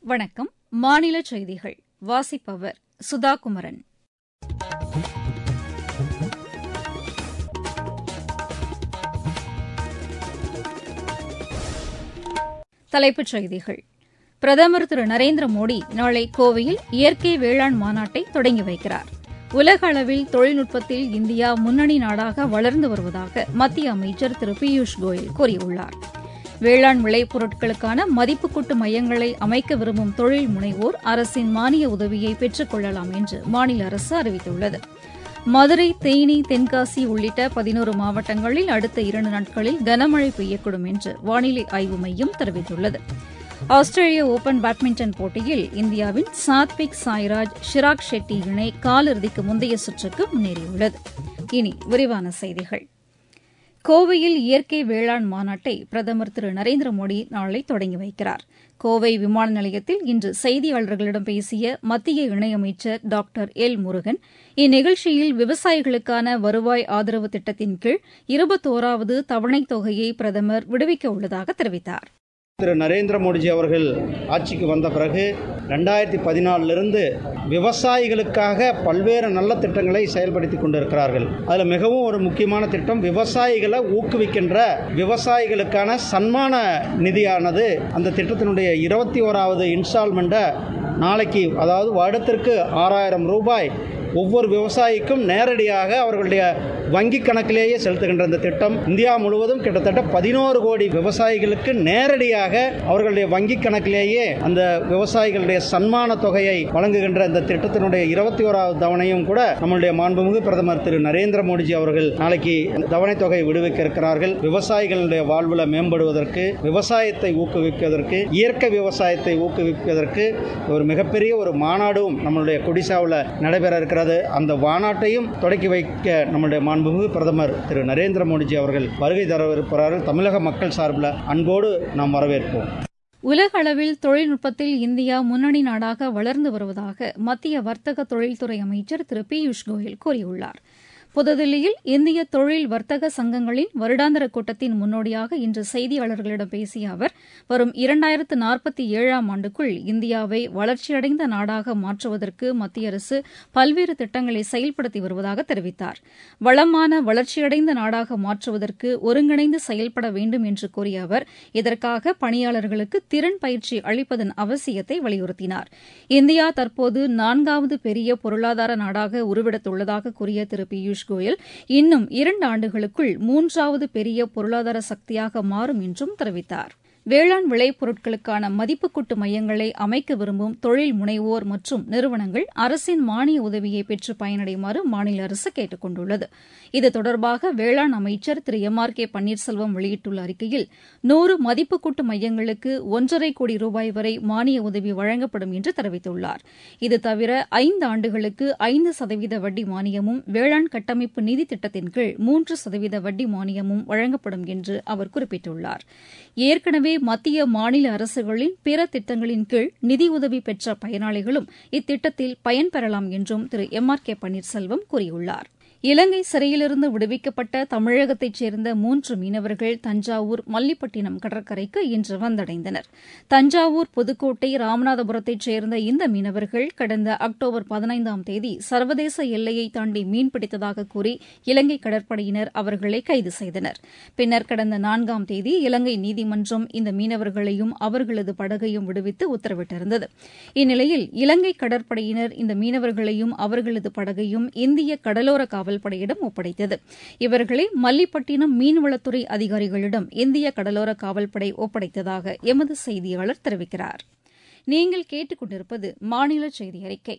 வணக்கம் மாநில செய்திகள் வாசிப்பவர் சுதா குமரன் தலைப்புச் செய்திகள் பிரதமர் திரு நரேந்திர மோடி நாளை கோவையில் இயற்கை வேளாண் மாநாட்டை தொடங்கி வைக்கிறார் உலக அளவில் தொழில்நுட்பத்தில் இந்தியா முன்னணி நாடாக வளர்ந்து வருவதாக மத்திய அமைச்சர் திரு பியூஷ் கோயல் கூறியுள்ளார் வேளாண் விளைபொருட்களுக்கான மதிப்புக்கூட்டு மையங்களை அமைக்க விரும்பும் தொழில் முனைவோர் அரசின் மானிய உதவியை பெற்றுக் கொள்ளலாம் என்று மாநில அரசு அறிவித்துள்ளது மதுரை தேனி தென்காசி உள்ளிட்ட பதினோரு மாவட்டங்களில் அடுத்த இரண்டு நாட்களில் கனமழை பெய்யக்கூடும் என்று வானிலை ஆய்வு மையம் தெரிவித்துள்ளது ஆஸ்திரேலிய ஓபன் பேட்மிண்டன் போட்டியில் இந்தியாவின் சாத்விக் சாய்ராஜ் ஷிராக் ஷெட்டி இணை காலிறுதிக்கு முந்தைய சுற்றுக்கு முன்னேறியுள்ளது இனி விரிவான செய்திகள் கோவையில் இயற்கை வேளாண் மாநாட்டை பிரதமர் திரு நரேந்திர மோடி நாளை தொடங்கி வைக்கிறார் கோவை விமான நிலையத்தில் இன்று செய்தியாளர்களிடம் பேசிய மத்திய இணையமைச்சர் டாக்டர் எல் முருகன் இந்நிகழ்ச்சியில் விவசாயிகளுக்கான வருவாய் ஆதரவு திட்டத்தின் கீழ் இருபத்தோராவது தவணைத் தொகையை பிரதமர் விடுவிக்க உள்ளதாக தெரிவித்தார் திரு நரேந்திர மோடிஜி அவர்கள் ஆட்சிக்கு வந்த பிறகு ரெண்டாயிரத்தி பதினாலிருந்து விவசாயிகளுக்காக பல்வேறு நல்ல திட்டங்களை செயல்படுத்தி கொண்டிருக்கிறார்கள் அதில் மிகவும் ஒரு முக்கியமான திட்டம் விவசாயிகளை ஊக்குவிக்கின்ற விவசாயிகளுக்கான சன்மான நிதியானது அந்த திட்டத்தினுடைய இருபத்தி ஓராவது இன்ஸ்டால்மெண்ட்டை நாளைக்கு அதாவது வருடத்திற்கு ஆறாயிரம் ரூபாய் ஒவ்வொரு விவசாயிக்கும் நேரடியாக அவர்களுடைய வங்கி கணக்கிலேயே செலுத்துகின்ற இந்த திட்டம் இந்தியா முழுவதும் கிட்டத்தட்ட பதினோரு கோடி விவசாயிகளுக்கு நேரடியாக அவர்களுடைய வங்கி கணக்கிலேயே அந்த விவசாயிகளுடைய சன்மான தொகையை வழங்குகின்ற இந்த திட்டத்தினுடைய இருபத்தி ஓராவது தவணையும் கூட நம்மளுடைய மாண்புமிகு பிரதமர் திரு நரேந்திர மோடிஜி அவர்கள் நாளைக்கு தவணை தொகை விடுவிக்க இருக்கிறார்கள் விவசாயிகளுடைய வாழ்வில் மேம்படுவதற்கு விவசாயத்தை ஊக்குவிப்பதற்கு இயற்கை விவசாயத்தை ஊக்குவிப்பதற்கு ஒரு மிகப்பெரிய ஒரு மாநாடும் நம்மளுடைய கொடிசாவில் நடைபெற இருக்கிறது அந்த மாநாட்டையும் தொடக்கி வைக்க நம்முடைய மாண்புமிகு பிரதமர் திரு நரேந்திர மோடிஜி அவர்கள் வருகை தரவிருக்கிறார்கள் தமிழக மக்கள் சார்பில் அன்போடு நாம் வரவேற்போம் உலக அளவில் தொழில்நுட்பத்தில் இந்தியா முன்னணி நாடாக வளர்ந்து வருவதாக மத்திய வர்த்தக தொழில்துறை அமைச்சர் திரு பியூஷ் கோயல் கூறியுள்ளார் புதுதில்லியில் இந்திய தொழில் வர்த்தக சங்கங்களின் வருடாந்திர கூட்டத்தின் முன்னோடியாக இன்று செய்தியாளர்களிடம் பேசிய அவர் வரும் இரண்டாயிரத்து நாற்பத்தி ஏழாம் ஆண்டுக்குள் இந்தியாவை வளர்ச்சியடைந்த நாடாக மாற்றுவதற்கு மத்திய அரசு பல்வேறு திட்டங்களை செயல்படுத்தி வருவதாக தெரிவித்தார் வளமான வளர்ச்சியடைந்த நாடாக மாற்றுவதற்கு ஒருங்கிணைந்து செயல்பட வேண்டும் என்று கூறிய அவர் இதற்காக பணியாளர்களுக்கு திறன் பயிற்சி அளிப்பதன் அவசியத்தை வலியுறுத்தினார் இந்தியா தற்போது நான்காவது பெரிய பொருளாதார நாடாக உருவெடுத்துள்ளதாக கூறிய திரு பியூஷ் பியூஷ் கோயல் இன்னும் இரண்டு ஆண்டுகளுக்குள் மூன்றாவது பெரிய பொருளாதார சக்தியாக மாறும் என்றும் தெரிவித்தார் வேளாண் விளைபொருட்களுக்கான மதிப்புக்கூட்டு மையங்களை அமைக்க விரும்பும் தொழில் முனைவோர் மற்றும் நிறுவனங்கள் அரசின் மானிய உதவியை பெற்று பயனடையுமாறு மாநில அரசு கேட்டுக் கொண்டுள்ளது இது தொடர்பாக வேளாண் அமைச்சர் Thiru M R K Panneerselvam வெளியிட்டுள்ள அறிக்கையில் நூறு மதிப்புக்கூட்டு மையங்களுக்கு ஒன்றரை கோடி ரூபாய் வரை மானிய உதவி வழங்கப்படும் என்று தெரிவித்துள்ளார் இது தவிர ஐந்து ஆண்டுகளுக்கு ஐந்து சதவீத வட்டி மானியமும் வேளாண் கட்டமைப்பு நிதி திட்டத்தின் கீழ் மூன்று சதவீத வட்டி மானியமும் வழங்கப்படும் என்று அவர் குறிப்பிட்டுள்ளார் ஏற்கனவே மத்திய மாநில அரசுகளின் பிற திட்டங்களின் கீழ் நிதியுதவி பெற்ற பயனாளிகளும் இத்திட்டத்தில் பயன்பெறலாம் என்றும் Thiru M R K Panneerselvam கூறியுள்ளார் இலங்கை சிறையிலிருந்து விடுவிக்கப்பட்ட தமிழகத்தைச் சேர்ந்த மூன்று மீனவர்கள் தஞ்சாவூர் மல்லிப்பட்டினம் கடற்கரைக்கு இன்று வந்தடைந்தனர் தஞ்சாவூர் புதுக்கோட்டை ராமநாதபுரத்தைச் சேர்ந்த இந்த மீனவர்கள் கடந்த அக்டோபர் பதினைந்தாம் தேதி சர்வதேச எல்லையை தாண்டி மீன்பிடித்ததாக கூறி இலங்கை கடற்படையினர் அவர்களை கைது செய்தனர் பின்னர் கடந்த நான்காம் தேதி இலங்கை நீதிமன்றம் இந்த மீனவர்களையும் அவர்களது படகையும் விடுவித்து உத்தரவிட்டிருந்தது இந்நிலையில் இலங்கை கடற்படையினர் இந்த மீனவர்களையும் அவர்களது படகையும் இந்திய கடலோர காவல் காவல்படையிடம் ஒப்படைத்தது இவர்களை மல்லிப்பட்டினம் மீன்வளத்துறை அதிகாரிகளிடம் இந்திய கடலோர காவல்படை ஒப்படைத்ததாக எமது செய்தியாளர் தெரிவிக்கிறார் நீங்கள் கேட்டுக்கொண்டிருப்பது மாநில செய்தி அறிக்கை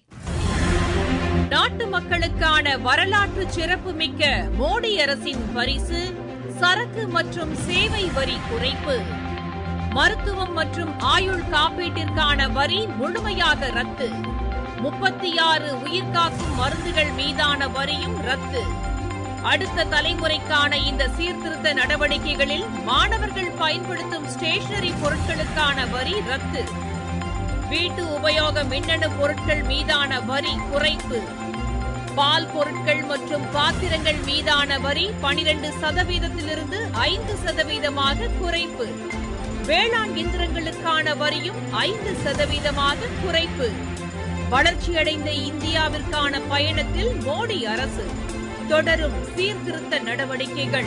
நாட்டு மக்களுக்கான வரலாற்று சிறப்புமிக்க மோடி அரசின் பரிசு சரக்கு மற்றும் சேவை வரி குறைப்பு மருத்துவம் மற்றும் ஆயுள் காப்பீட்டிற்கான வரி முழுமையாக ரத்து முப்பத்தி ஆறு உயிர்காக்கும் மருந்துகள் மீதான வரியும் ரத்து அடுத்த தலைமுறைக்கான இந்த சீர்திருத்த நடவடிக்கைகளில் மாணவர்கள் பயன்படுத்தும் ஸ்டேஷனரி பொருட்களுக்கான வரி ரத்து வீட்டு உபயோக மின்னணு பொருட்கள் மீதான வரி குறைப்பு பால் பொருட்கள் மற்றும் பாத்திரங்கள் மீதான வரி பனிரெண்டு சதவீதத்திலிருந்து ஐந்து சதவீதமாக குறைப்பு வேளாண் இயந்திரங்களுக்கான வரியும் ஐந்து சதவீதமாக குறைப்பு வளர்ச்சியடைந்த இந்தியாவிற்கான பயணத்தில் மோடி அரசு தொடரும் சீர்திருத்த நடவடிக்கைகள்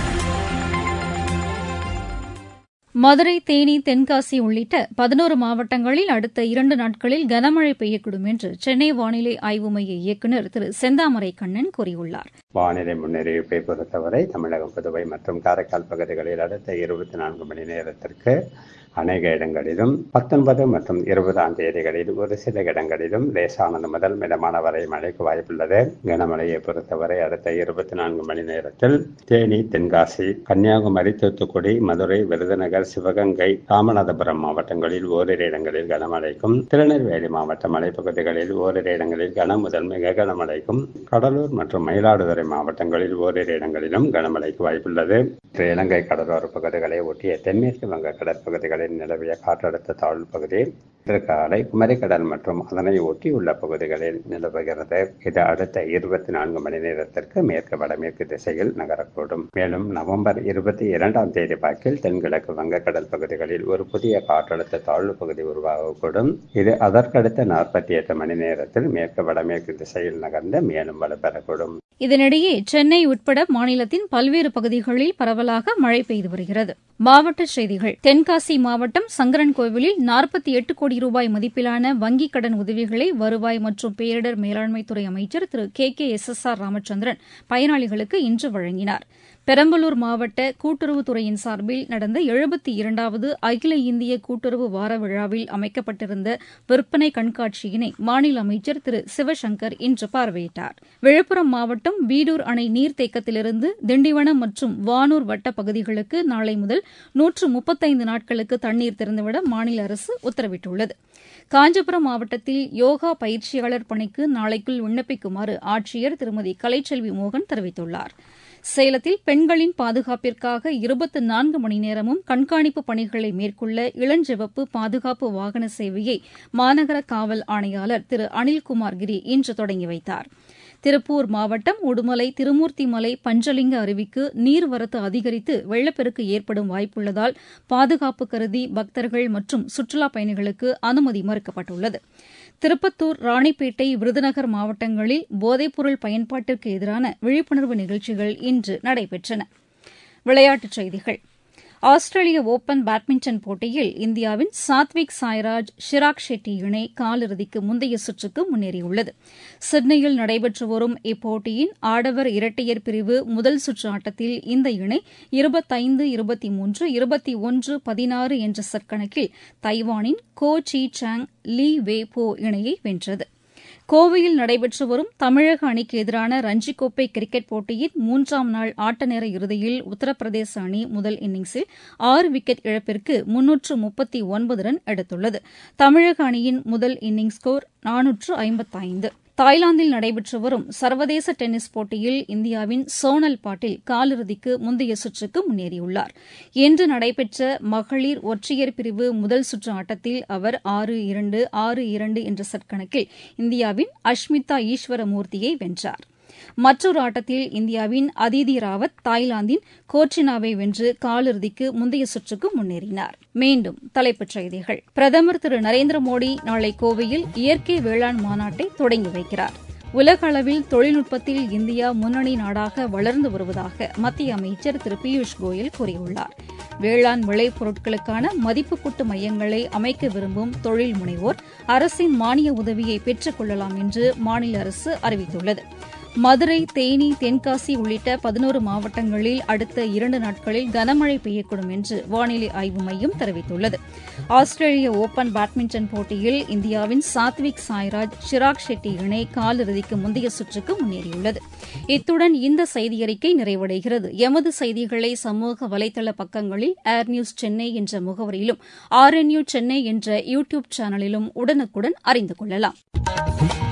மதுரை தேனி தென்காசி உள்ளிட்ட பதினோரு மாவட்டங்களில் அடுத்த இரண்டு நாட்களில் கனமழை பெய்யக்கூடும் என்று சென்னை வானிலை ஆய்வு மைய இயக்குநர் திரு செந்தாமரை கண்ணன் கூறியுள்ளார் வானிலை முன்னறிவிப்பை பொறுத்தவரை தமிழகம் புதுவை மற்றும் காரைக்கால் பகுதிகளில் அடுத்த இருபத்தி நான்கு மணி நேரத்திற்கு அநேக இடங்களிலும் பத்தொன்பது மற்றும் இருபதாம் தேதிகளில் ஒரு சில இடங்களிலும் லேசானது முதல் மிதமான வரை மழைக்கு வாய்ப்புள்ளது கனமழையை பொறுத்தவரை அடுத்த இருபத்தி நான்கு மணி நேரத்தில் தேனி தென்காசி கன்னியாகுமரி தூத்துக்குடி மதுரை விருதுநகர் சிவகங்கை ராமநாதபுரம் மாவட்டங்களில் ஓரிரு இடங்களில் கனமழைக்கும் திருநெல்வேலி மாவட்ட மலைப்பகுதிகளில் ஓரிரு இடங்களில் கன முதல் மிக கனமழைக்கும் கடலூர் மற்றும் மயிலாடுதுறை மாவட்டங்களில் ஓரிரு இடங்களிலும் கனமழைக்கு வாய்ப்புள்ளது இலங்கை கடலோர பகுதிகளை ஒட்டிய தென்மேற்கு வங்க கடற்பகுதிகளில் நிலவிய காற்றழுத்த தாழ்வு பகுதி இன்று காலை குமரிக்கடல் மற்றும் அதனை ஒட்டியுள்ள பகுதிகளில் நிலவுகிறது இது அடுத்த இருபத்தி நான்கு மணி நேரத்திற்கு மேற்கு வடமேற்கு திசையில் நகரக்கூடும் மேலும் நவம்பர் இருபத்தி இரண்டாம் தேதி வாக்கில் தென்கிழக்கு வங்கக்கடல் பகுதிகளில் ஒரு புதிய காற்றழுத்த தாழ்வு பகுதி உருவாகக்கூடும் இது அதற்கடுத்த நாற்பத்தி எட்டு மணி நேரத்தில் மேற்கு வடமேற்கு திசையில் நகர்ந்து மேலும் வலுப்பெறக்கூடும் இதனிடையே சென்னை உட்பட மாநிலத்தின் பல்வேறு பகுதிகளில் பரவலாக மழை பெய்து வருகிறது மாவட்டச் செய்திகள் தென்காசி மாவட்டம் சங்கரன் கோவிலில் நாற்பத்தி எட்டு கோடி ரூபாய் மதிப்பிலான வங்கிக் கடன் உதவிகளை வருவாய் மற்றும் பேரிடர் மேலாண்மைத்துறை அமைச்சர் Thiru K K S S R Ramachandran பயனாளிகளுக்கு இன்று வழங்கினார் பெரம்பலூர் மாவட்ட கூட்டுறவுத்துறையின் சார்பில் நடந்த எழுபத்தி இரண்டாவது அகில இந்திய கூட்டுறவு வார விழாவில் அமைக்கப்பட்டிருந்த விற்பனை கண்காட்சியினை மாநில அமைச்சர் திரு சிவசங்கர் இன்று பார்வையிட்டார் விழுப்புரம் மாவட்டம் வீடூர் அணை நீர்த்தேக்கத்திலிருந்து திண்டிவனம் மற்றும் வானூர் வட்ட பகுதிகளுக்கு நாளை முதல் நூற்று முப்பத்தைந்து நாட்களுக்கு தண்ணீர் திறந்துவிட மாநில அரசு உத்தரவிட்டுள்ளது காஞ்சிபுரம் மாவட்டத்தில் யோகா பயிற்சியாளர் பணிக்கு நாளைக்குள் விண்ணப்பிக்குமாறு ஆட்சியர் திருமதி கலைச்செல்வி மோகன் தெரிவித்துள்ளார் சேலத்தில் பெண்களின் பாதுகாப்பிற்காக இருபத்தி நான்கு மணி நேரமும் கண்காணிப்பு பணிகளை மேற்கொள்ள இளஞ்சிவப்பு பாதுகாப்பு வாகன சேவையை மாநகர காவல் ஆணையாளர் திரு அனில்குமார் கிரி இன்று தொடங்கி வைத்தார் திருப்பூர் மாவட்டம் உடுமலை திருமூர்த்திமலை பஞ்சலிங்க அருவிக்கு நீர்வரத்து அதிகரித்து வெள்ளப்பெருக்கு ஏற்படும் வாய்ப்புள்ளதால் பாதுகாப்பு கருதி பக்தர்கள் மற்றும் சுற்றுலாப் பயணிகளுக்கு அனுமதி மறுக்கப்பட்டுள்ளது திருப்பத்தூர் ராணிப்பேட்டை விருதுநகர் மாவட்டங்களில் போதைப்பொருள் பயன்பாட்டிற்கு எதிரான விழிப்புணர்வு நிகழ்ச்சிகள் இன்று நடைபெற்றன விளையாட்டுச் செய்திகள் ஆஸ்திரேலிய ஓபன் பேட்மிண்டன் போட்டியில் இந்தியாவின் சாத்விக் சாய்ராஜ் ஷிராக் ஷெட்டி இணை காலிறுதிக்கு முந்தைய சுற்றுக்கு முன்னேறியுள்ளது சிட்னியில் நடைபெற்று வரும் இப்போட்டியின் ஆடவர் இரட்டையர் பிரிவு முதல் சுற்று ஆட்டத்தில் இந்த இணை இருபத்தைந்து இருபத்தி மூன்று இருபத்தி ஒன்று பதினாறு என்ற செட் கணக்கில் தைவானின் கோ சி சாங் லீ வே போ இணையை வென்றது கோவையில் நடைபெற்று வரும் தமிழக அணிக்கு எதிரான ரஞ்சிக் கோப்பை கிரிக்கெட் போட்டியின் மூன்றாம் நாள் ஆட்ட நேர இறுதியில் உத்தரப்பிரதேச அணி முதல் இன்னிங்ஸில் ஆறு விக்கெட் இழப்பிற்கு முன்னூற்று முப்பத்தி ஒன்பது ரன் எடுத்துள்ளது தமிழக அணியின் முதல் இன்னிங்ஸ் ஸ்கோர் நானூற்று ஐம்பத்தைந்து தாய்லாந்தில் நடைபெற்று வரும் சர்வதேச டென்னிஸ் போட்டியில் இந்தியாவின் சோனல் பாட்டில் காலிறுதிக்கு முந்தைய சுற்றுக்கு முன்னேறியுள்ளார் இன்று நடைபெற்ற மகளிர் ஒற்றையர் பிரிவு முதல் சுற்று ஆட்டத்தில் அவர் ஆறு இரண்டு ஆறு இரண்டு என்ற செட் கணக்கில் இந்தியாவின் அஷ்மிதா ஈஸ்வரமூர்த்தியை வென்றார் மற்றொரு ஆட்டத்தில் இந்தியாவின் அதிதி ராவத் தாய்லாந்தின் கோட்ரினாவை வென்று காலிறுதிக்கு முந்தைய சுற்றுக்கு முன்னேறினார் மீண்டும் தலைப்புச் செய்திகள் பிரதமர் திரு நரேந்திர மோடி நாளை கோவையில் இயற்கை வேளாண் மாநாட்டை தொடங்கி வைக்கிறார் உலக அளவில் தொழில்நுட்பத்தில் இந்தியா முன்னணி நாடாக வளர்ந்து வருவதாக மத்திய அமைச்சர் திரு பியூஷ் கோயல் கூறியுள்ளார் வேளாண் விளைபொருட்களுக்கான மதிப்பு கூட்டு மையங்களை அமைக்க விரும்பும் தொழில் முனைவோர் அரசின் மானிய உதவியை பெற்றுக் கொள்ளலாம் என்று மாநில அரசு அறிவித்துள்ளது மதுரை தேனி தென்காசி உள்ளிட்ட பதினோரு மாவட்டங்களில் அடுத்த இரண்டு நாட்களில் கனமழை பெய்யக்கூடும் என்று வானிலை ஆய்வு மையம் தெரிவித்துள்ளது ஆஸ்திரேலிய ஓபன் பேட்மிண்டன் போட்டியில் இந்தியாவின் சாத்விக் சாய்ராஜ் ஷிராக் ஷெட்டி இணை காலிறுதிக்கு முந்தைய சுற்றுக்கு முன்னேறியுள்ளது இத்துடன் இந்த செய்தியறிக்கை நிறைவடைகிறது எமது செய்திகளை சமூக வலைதள பக்கங்களில் ஏர் நியூஸ் சென்னை என்ற முகவரியிலும் ஆர் என் யூ சென்னை என்ற யூ டியூப் சேனலிலும் உடனுக்குடன் அறிந்து கொள்ளலாம்